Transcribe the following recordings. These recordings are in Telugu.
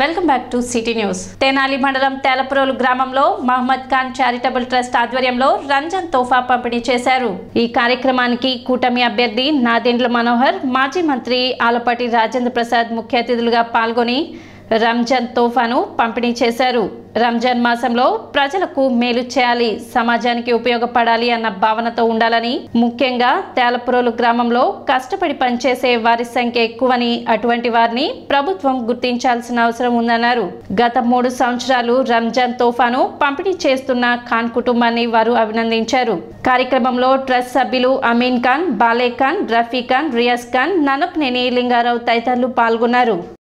welcome back to city news Tenali మండలం తేలపురోలు గ్రామంలో మహమ్మద్ ఖాన్ చారిటబుల్ ట్రస్ట్ ఆధ్వర్యంలో రంజాన్ తోఫా పంపిణీ చేశారు ఈ కార్యక్రమానికి కూటమి అభ్యర్థి నాదెండ్ల మనోహర్ మాజీ మంత్రి ఆలపాటి రాజేంద్ర ప్రసాద్ ముఖ్య అతిథులుగా పాల్గొని రంజాన్ తోఫాను పంపిణీ చేశారు రంజాన్ మాసంలో ప్రజలకు మేలు చేయాలి సమాజానికి ఉపయోగపడాలి అన్న భావనతో ఉండాలని ముఖ్యంగా తేలపురోలు గ్రామంలో కష్టపడి పనిచేసే వారి సంఖ్య ఎక్కువని అటువంటి వారిని ప్రభుత్వం గుర్తించాల్సిన అవసరం ఉందన్నారు గత మూడు సంవత్సరాలు రంజాన్ తోఫాను పంపిణీ చేస్తున్న ఖాన్ కుటుంబాన్ని వారు అభినందించారు కార్యక్రమంలో ట్రస్ట్ సభ్యులు అమీన్ ఖాన్ బాలే ఖాన్ రఫీ ఖాన్ రియాజ్ ఖాన్ ననప్నేని లింగారావు తదితరులు పాల్గొన్నారు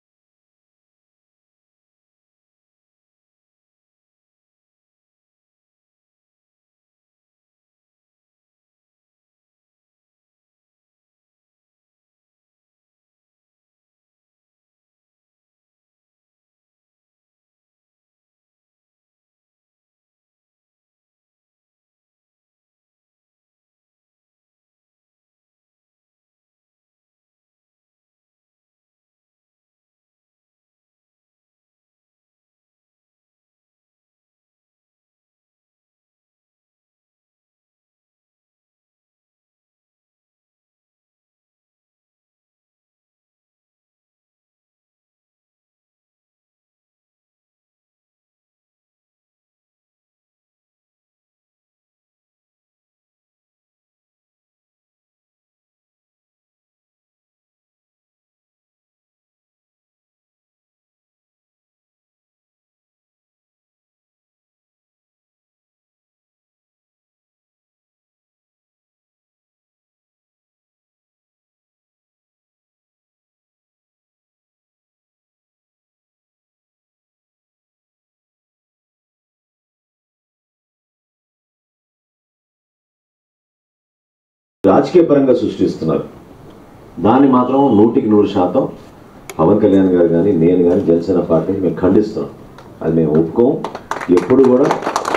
రాజకీయ పరంగా సృష్టిస్తున్నారు దాన్ని మాత్రం నూటికి నూరు శాతం పవన్ కళ్యాణ్ గారు కానీ నేను కానీ జనసేన పార్టీని మేము ఖండిస్తున్నాం అది మేము ఒప్పుకోం ఎప్పుడు కూడా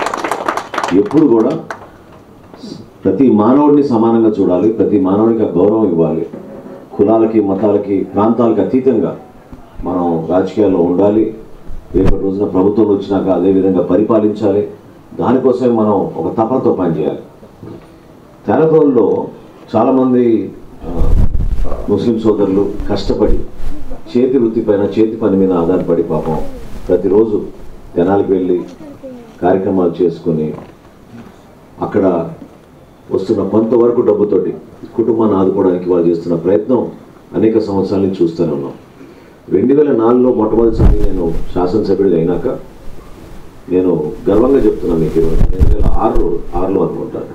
ఎప్పుడు కూడా ప్రతి మానవుడిని సమానంగా చూడాలి ప్రతి మానవుడికి ఆ గౌరవం ఇవ్వాలి కులాలకి మతాలకి ప్రాంతాలకు అతీతంగా మనం రాజకీయాల్లో ఉండాలి రేపటి రోజున ప్రభుత్వం వచ్చినాక అదే విధంగా పరిపాలించాలి దానికోసమే మనం ఒక తపనతో పనిచేయాలి తెలపూర్లో చాలామంది ఆ, ముస్లిం సోదరులు కష్టపడి చేతి వృత్తి పైన చేతి పని మీద ఆధారపడి పాపం ప్రతిరోజు తెనాలికి వెళ్ళి కార్యక్రమాలు చేసుకుని అక్కడ వస్తున్న కొంతవరకు డబ్బుతోటి కుటుంబాన్ని ఆదుకోవడానికి వాళ్ళు చేస్తున్న ప్రయత్నం అనేక సంవత్సరాల నుంచి చూస్తూనే ఉన్నాం రెండు వేల నాలుగులో మొట్టమొదటిసారి నేను శాసనసభ్యుడిగా అయినాక నేను గర్వంగా చెప్తున్నాను మీకు రెండు వేల ఆరు ఆరులో అనుకుంటాను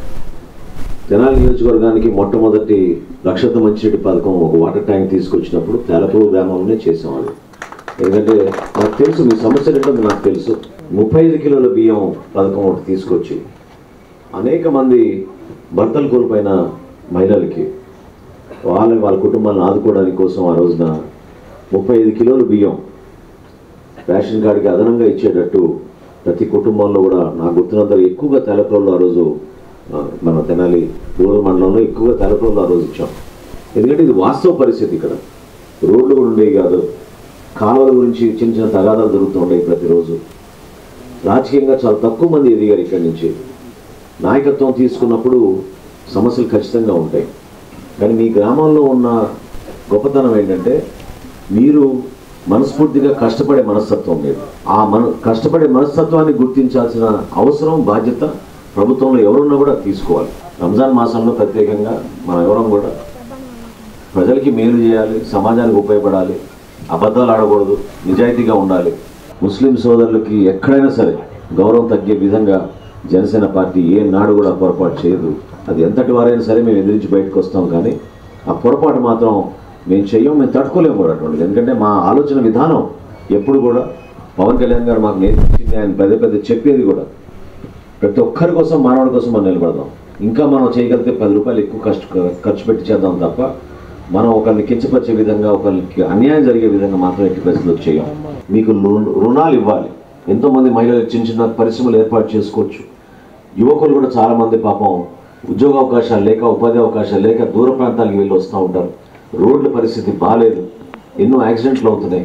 తెనాలి నియోజకవర్గానికి మొట్టమొదటి రక్షత మంచినీటి పథకం ఒక వాటర్ ట్యాంక్ తీసుకొచ్చినప్పుడు తెలపూరు గ్రామంలోనే చేసాం అది ఎందుకంటే నాకు తెలుసు మీ సమస్య ఏంటో నాకు తెలుసు ముప్పై ఐదు కిలోల బియ్యం పథకం ఒకటి తీసుకొచ్చి అనేక మంది భర్తలు కోల్పోయిన మహిళలకి వాళ్ళ వాళ్ళ కుటుంబాలను ఆదుకోవడానికి కోసం ఆ రోజున ముప్పై ఐదు కిలోలు బియ్యం రేషన్ కార్డుకి అదనంగా ఇచ్చేటట్టు ప్రతి కుటుంబంలో కూడా నాకు గుర్తున్నంత ఎక్కువగా తెలపల్లో ఆ రోజు ఆ, మన తెనాలి రూరల్ మండలంలో ఎక్కువగా తెలపల్లో ఆ రోజు ఇచ్చాం ఎందుకంటే ఇది వాస్తవ పరిస్థితి ఇక్కడ రోడ్లు కూడా ఉండేవి కాదు కాలువల గురించి చిన్న చిన్న తగాదాలు జరుగుతూ ఉండేవి ప్రతిరోజు రాజకీయంగా చాలా తక్కువ మంది ఎదిగారు ఇక్కడి నుంచి నాయకత్వం తీసుకున్నప్పుడు సమస్యలు ఖచ్చితంగా ఉంటాయి కానీ మీ గ్రామంలో ఉన్న గొప్పతనం ఏంటంటే మీరు మనస్ఫూర్తిగా కష్టపడే మనస్తత్వం లేదు ఆ మన కష్టపడే మనస్తత్వాన్ని గుర్తించాల్సిన అవసరం బాధ్యత ప్రభుత్వంలో ఎవరున్నా కూడా తీసుకోవాలి రంజాన్ మాసంలో ప్రత్యేకంగా మనం ఎవరం కూడా ప్రజలకి మేలు చేయాలి సమాజానికి ఉపయోగపడాలి అబద్ధాలు ఆడకూడదు నిజాయితీగా ఉండాలి ముస్లిం సోదరులకి ఎక్కడైనా సరే గౌరవం తగ్గే విధంగా జనసేన పార్టీ ఏ నాడు కూడా పొరపాటు చేయదు అది ఎంతటి వారైనా సరే మేము ఎదిరించి బయటకు వస్తాం కానీ ఆ పొరపాటు మాత్రం మేము చెయ్యం మేము తట్టుకోలేము కూడా అటువంటిది ఎందుకంటే మా ఆలోచన విధానం ఎప్పుడు కూడా పవన్ కళ్యాణ్ గారు మాకు నేర్పించింది ఆయన పెద్ద పెద్ద చెప్పేది కూడా ప్రతి ఒక్కరి కోసం మానవుడి కోసం మనం నిలబడదాం ఇంకా మనం చేయగలిగితే పది రూపాయలు ఎక్కువ కష్ట ఖర్చు పెట్టి చేద్దాం తప్ప మనం ఒకరిని కించపరిచే విధంగా ఒకరికి అన్యాయం జరిగే విధంగా మాత్రం ఎట్టి పరిస్థితులు చేయం మీకు రు- రుణాలు ఇవ్వాలి ఎంతోమంది మహిళలు చిన్న చిన్న పరిశ్రమలు ఏర్పాటు చేసుకోవచ్చు యువకులు కూడా చాలామంది పాపం ఉద్యోగ అవకాశాలు లేక ఉపాధి అవకాశాలు లేక దూర ప్రాంతాలకు వెళ్ళి వస్తూ ఉంటారు రోడ్ల పరిస్థితి బాగాలేదు ఎన్నో యాక్సిడెంట్లు అవుతున్నాయి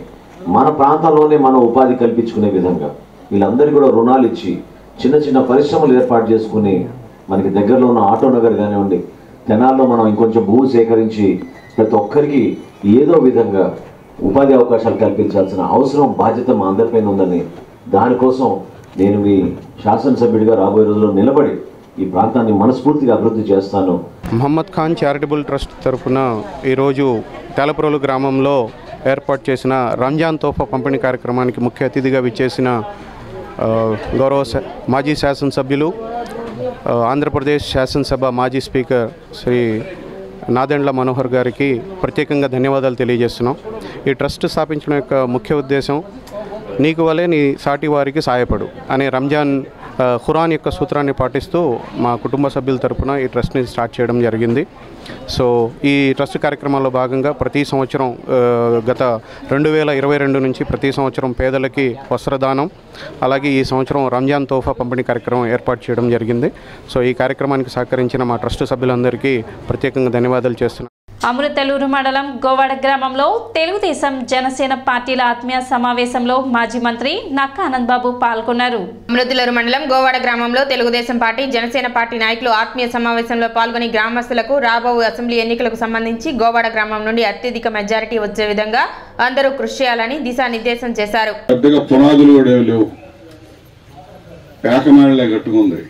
మన ప్రాంతంలోనే మనం ఉపాధి కల్పించుకునే విధంగా వీళ్ళందరికీ కూడా రుణాలు ఇచ్చి చిన్న చిన్న పరిశ్రమలు ఏర్పాటు చేసుకుని మనకి దగ్గరలో ఉన్న ఆటో నగర్ కానివ్వండి తెనాల్లో మనం ఇంకొంచెం భూమి సేకరించి ప్రతి ఒక్కరికి ఏదో విధంగా ఉపాధి అవకాశాలు కల్పించాల్సిన అవసరం బాధ్యత మా అందరిపైన ఉందని దానికోసం నేను మీ శాసనసభ్యుడిగా రాబోయే రోజుల్లో నిలబడి ఈ ప్రాంతాన్ని మనస్ఫూర్తిగా అభివృద్ధి చేస్తాను మహమ్మద్ ఖాన్ చారిటబుల్ ట్రస్ట్ తరఫున ఈరోజు తేలప్రోలు గ్రామంలో ఏర్పాటు చేసిన రంజాన్ తోఫా పంపిణీ కార్యక్రమానికి ముఖ్య అతిథిగా విచ్చేసిన ఆ, గౌరవ శా- మాజీ శాసనసభ్యులు ఆ, ఆంధ్రప్రదేశ్ శాసనసభ మాజీ స్పీకర్ శ్రీ నాదెండ్ల మనోహర్ గారికి ప్రత్యేకంగా ధన్యవాదాలు తెలియజేస్తున్నాం ఈ ట్రస్ట్ స్థాపించడం యొక్క ముఖ్య ఉద్దేశం నీకు వలే నీ సాటి వారికి సాయపడు అనే రంజాన్ ఆ, ఖురాన్ యొక్క సూత్రాన్ని పాటిస్తూ మా కుటుంబ సభ్యుల తరపున ఈ ట్రస్ట్ని స్టార్ట్ చేయడం జరిగింది సో ఈ ట్రస్ట్ కార్యక్రమాల్లో భాగంగా ప్రతి సంవత్సరం ఆ, గత రెండు వేల ఇరవై రెండు నుంచి ప్రతి సంవత్సరం పేదలకి వస్త్రదానం అలాగే ఈ సంవత్సరం రంజాన్ తోఫా పంపిణీ కార్యక్రమం ఏర్పాటు చేయడం జరిగింది సో ఈ కార్యక్రమానికి సహకరించిన మా ట్రస్ట్ సభ్యులందరికీ ప్రత్యేకంగా ధన్యవాదాలు చేస్తున్నాను అమృతలూరు మండలం గోవాడ గ్రామంలో తెలుగుదేశం జనసేన పార్టీల ఆత్మీయ సమావేశంలో మాజీ మంత్రి నక్క ఆనందబాబు పాల్గొన్నారు అమృతులూరు మండలం గోవాడ గ్రామంలో తెలుగుదేశం పార్టీ జనసేన పార్టీ నాయకులు ఆత్మీయ సమావేశంలో పాల్గొని గ్రామస్తులకు రాబో అసెంబ్లీ ఎన్నికలకు సంబంధించి గోవాడ గ్రామం నుండి అత్యధిక మెజారిటీ వచ్చే విధంగా అందరూ కృషి చేయాలని దిశానిర్దేశం చేశారు పెద్దగా పునాదులు కూడా ఏమి లేవు పేకమేళలే కట్టుకుంది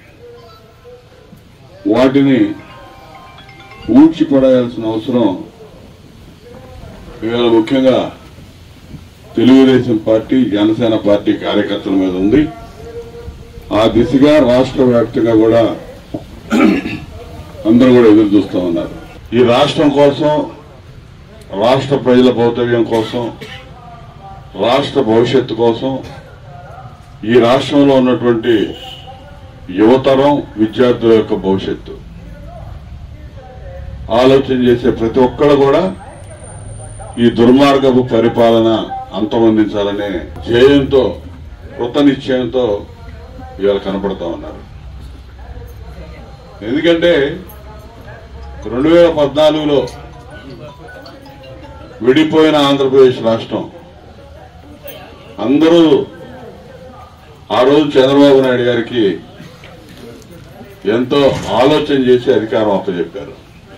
వాటిని ఊడ్చి పడేయాల్సిన అవసరం ఇవాళ ముఖ్యంగా తెలుగుదేశం పార్టీ జనసేన పార్టీ కార్యకర్తల మీద ఉంది ఆ దిశగా రాష్ట్ర వ్యాప్తంగా కూడా అందరూ కూడా ఎదురు చూస్తూ ఉన్నారు ఈ రాష్ట్రం కోసం రాష్ట్ర ప్రజల భౌతవ్యం కోసం రాష్ట్ర భవిష్యత్తు కోసం ఈ రాష్ట్రంలో ఉన్నటువంటి యువతరం విద్యార్థుల యొక్క భవిష్యత్తు ఆలోచన చేసే ప్రతి ఒక్కరు కూడా ఈ దుర్మార్గపు పరిపాలన అంతమొందించాలనే ధ్యేయంతో కృత నిశ్చయంతో ఇవాళ కనపడతా ఉన్నారు ఎందుకంటే రెండు వేల పద్నాలుగులో విడిపోయిన ఆంధ్రప్రదేశ్ రాష్ట్రం అందరూ ఆ రోజు చంద్రబాబు నాయుడు గారికి ఎంతో ఆలోచన చేసి అధికారం అప్పచెప్పారు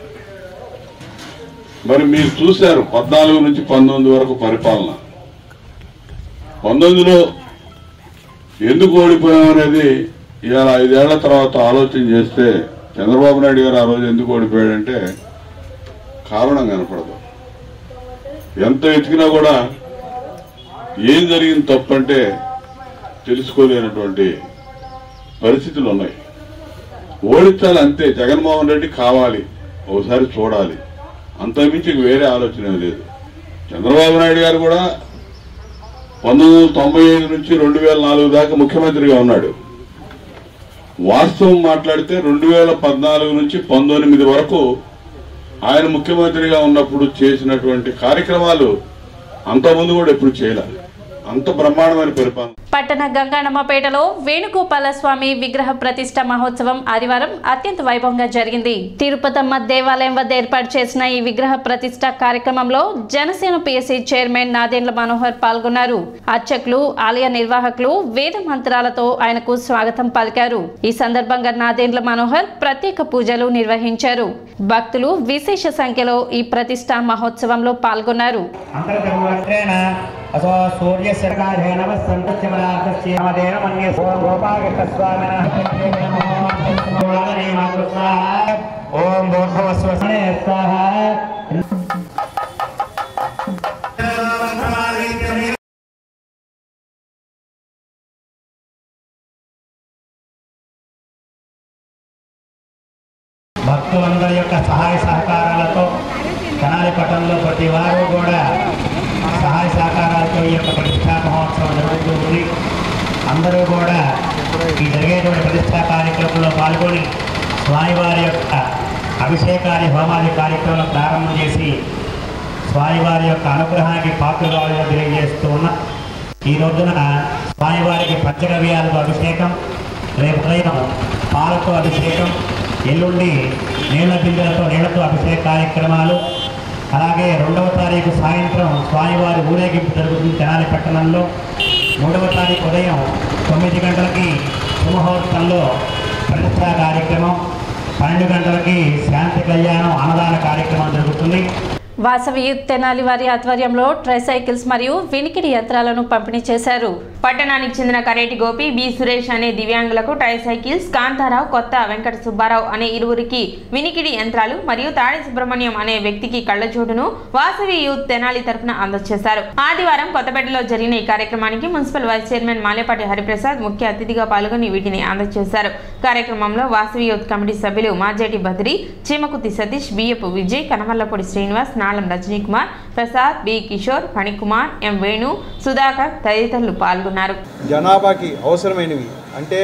మరి మీరు చూశారు పద్నాలుగు నుంచి పంతొమ్మిది వరకు పరిపాలన పంతొమ్మిదిలో ఎందుకు ఓడిపోయామనేది ఇవాళ ఐదేళ్ల తర్వాత ఆలోచన చేస్తే చంద్రబాబు నాయుడు గారు ఆ రోజు ఎందుకు ఓడిపోయాడంటే కారణం కనపడదు ఎంత వెతికినా కూడా ఏం జరిగింది తప్పంటే తెలుసుకోలేనటువంటి పరిస్థితులు ఉన్నాయి ఓడించాలి అంతే జగన్మోహన్ రెడ్డి కావాలి ఒకసారి చూడాలి అంతకుమించి ఇంక వేరే ఆలోచన ఏమీ లేదు చంద్రబాబు నాయుడు గారు కూడా పంతొమ్మిది వందల తొంభై ఐదు నుంచి రెండు వేల నాలుగు దాకా ముఖ్యమంత్రిగా ఉన్నాడు వాస్తవం మాట్లాడితే రెండు వేల పద్నాలుగు నుంచి పంతొమ్మిది వరకు ఆయన ముఖ్యమంత్రిగా ఉన్నప్పుడు చేసినటువంటి కార్యక్రమాలు అంతకుముందు కూడా ఎప్పుడు చేయలేదు అంత బ్రహ్మాండమైన పరిపాలన పట్టణ గంగానమ్మపేటలో వేణుగోపాల స్వామి విగ్రహ ప్రతిష్ట మహోత్సవం ఆదివారం అత్యంత వైభవంగా జరిగింది తిరుపతమ్మ దేవాలయం వద్ద ఏర్పాటు చేసిన ఈ విగ్రహ ప్రతిష్ట కార్యక్రమంలో జనసేన పిఎస్సి చైర్మన్ నాదెండ్ల మనోహర్ పాల్గొన్నారు అర్చకులు ఆలయ నిర్వాహకులు వేద మంత్రాలతో ఆయనకు స్వాగతం పలికారు ఈ సందర్భంగా నాదెండ్ల మనోహర్ ప్రత్యేక పూజలు నిర్వహించారు భక్తులు విశేష సంఖ్యలో ఈ ప్రతిష్ట మహోత్సవంలో పాల్గొన్నారు अन्तर्गर्भवस्त्रेण असो सूर्यस्य काधेन वसन्तस्यमनाथस्य मदेन मन्ये सो गोपाकृष्णस्वामिनः ॐ भूर्भुवस्वसने स्वाहा భక్తులందరి యొక్క సహాయ సహకారాలతో కనాలి పట్టణంలో ప్రతి వారు కూడా సహాయ సహకారాలతో ఈ యొక్క ప్రతిష్టా మహోత్సవం జరుగుతూ ఉంది అందరూ కూడా ఈ జరిగేటువంటి ప్రతిష్టా కార్యక్రమంలో పాల్గొని స్వామివారి యొక్క అభిషేకాది హోమాది కార్యక్రమం ప్రారంభం చేసి స్వామివారి యొక్క అనుగ్రహానికి పాత్రగా తెలియజేస్తూ ఉన్న ఈ రోజున స్వామివారికి పంచగవ్యాలతో అభిషేకం రేపు ఉదయం పాలతో అభిషేకం ఎల్లుండి నీళ్ల బిందెలతో నీళ్లతో అభిషేక కార్యక్రమాలు అలాగే రెండవ తారీఖు సాయంత్రం స్వామివారి ఊరేగింపు జరుగుతుంది తెనాలి పట్టణంలో మూడవ తారీఖు ఉదయం తొమ్మిది గంటలకి సుముహూర్తంలో ప్రతిష్టా కార్యక్రమం పన్నెండు గంటలకి శాంతి కళ్యాణం అన్నదాన కార్యక్రమం జరుగుతుంది వాసవి యూత్ తెనాలి వారి ఆధ్వర్యంలో ట్రైసైకిల్స్ మరియు వినికిడి యంత్రాలను పంపిణీ చేశారు పట్టణానికి చెందిన కరేటి గోపి బి సురేష్ అనే దివ్యాంగులకు ట్రైసైకిల్స్ కాంతారావు కొత్త వెంకట సుబ్బారావు అనే ఇరువురికి వినికిడి యంత్రాలు మరియు తాడి సుబ్రహ్మణ్యం అనే వ్యక్తికి కళ్ళజోడును వాసవి యూత్ తెనాలి తరపున అందజేశారు ఆదివారం కొత్తపేటలో జరిగిన ఈ కార్యక్రమానికి municipal vice chairman Malepati Hariprasad ముఖ్య అతిథిగా పాల్గొని వీటిని అందజేశారు కార్యక్రమంలో వాసవి యూత్ కమిటీ సభ్యులు మాజేటి బద్రి చీమకుతి సతీష్ బియ్యపు విజయ్ కనమల్లపూడి శ్రీనివాస్ నాళం రజనీకుమార్ ప్రసాద్ బి కిషోర్ ఫణికుమార్ ఎం వేణు సుధాకర్ తదితరులు పాల్గొన్నారు జనాభాకి అవసరమైనవి అంటే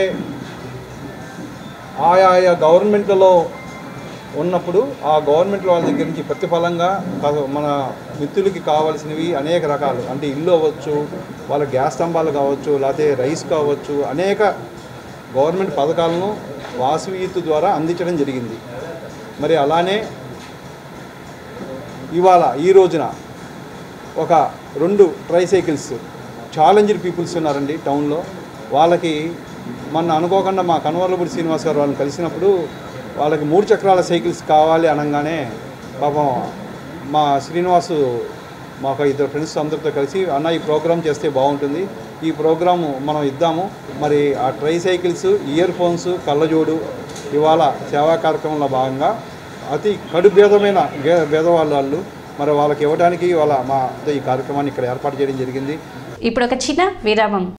ఆయా ఆయా గవర్నమెంట్లలో ఉన్నప్పుడు ఆ గవర్నమెంట్ వాళ్ళ దగ్గర నుంచి ప్రతిఫలంగా కా- మన మిత్రులకి కావాల్సినవి అనేక రకాలు అంటే ఇల్లు అవ్వచ్చు వాళ్ళ గ్యాస్ స్తంభాలు కావచ్చు లేకపోతే రైస్ కావచ్చు అనేక గవర్నమెంట్ పథకాలను వాసవీత్ ద్వారా అందించడం జరిగింది మరి అలానే ఇవాళ ఈ రోజున ఒక రెండు ట్రైసైకిల్స్ ఛాలెంజ్డ్ పీపుల్స్ ఉన్నారండి టౌన్లో వాళ్ళకి మొన్న అనుకోకుండా మా కనవర్లపూడి శ్రీనివాస్ గారు వాళ్ళని కలిసినప్పుడు వాళ్ళకి మూడు చక్రాల సైకిల్స్ కావాలి అనగానే పాపం మా శ్రీనివాసు మాకు ఇద్దరు ఫ్రెండ్స్ అందరితో కలిసి అన్న ఈ ప్రోగ్రామ్ చేస్తే బాగుంటుంది ఈ ప్రోగ్రాము మనం ఇద్దాము మరి ఆ ట్రై సైకిల్స్ ఇయర్ ఫోన్స్ కళ్ళజోడు ఇవాళ సేవా కార్యక్రమంలో భాగంగా అతి కడు భేదమైన గే- భేదవాళ్ళు వాళ్ళు మరి వాళ్ళకి ఇవ్వడానికి వాళ్ళ మా ఈ కార్యక్రమాన్ని ఇక్కడ ఏర్పాటు చేయడం జరిగింది ఇప్పుడు ఒక చిన్న విరామం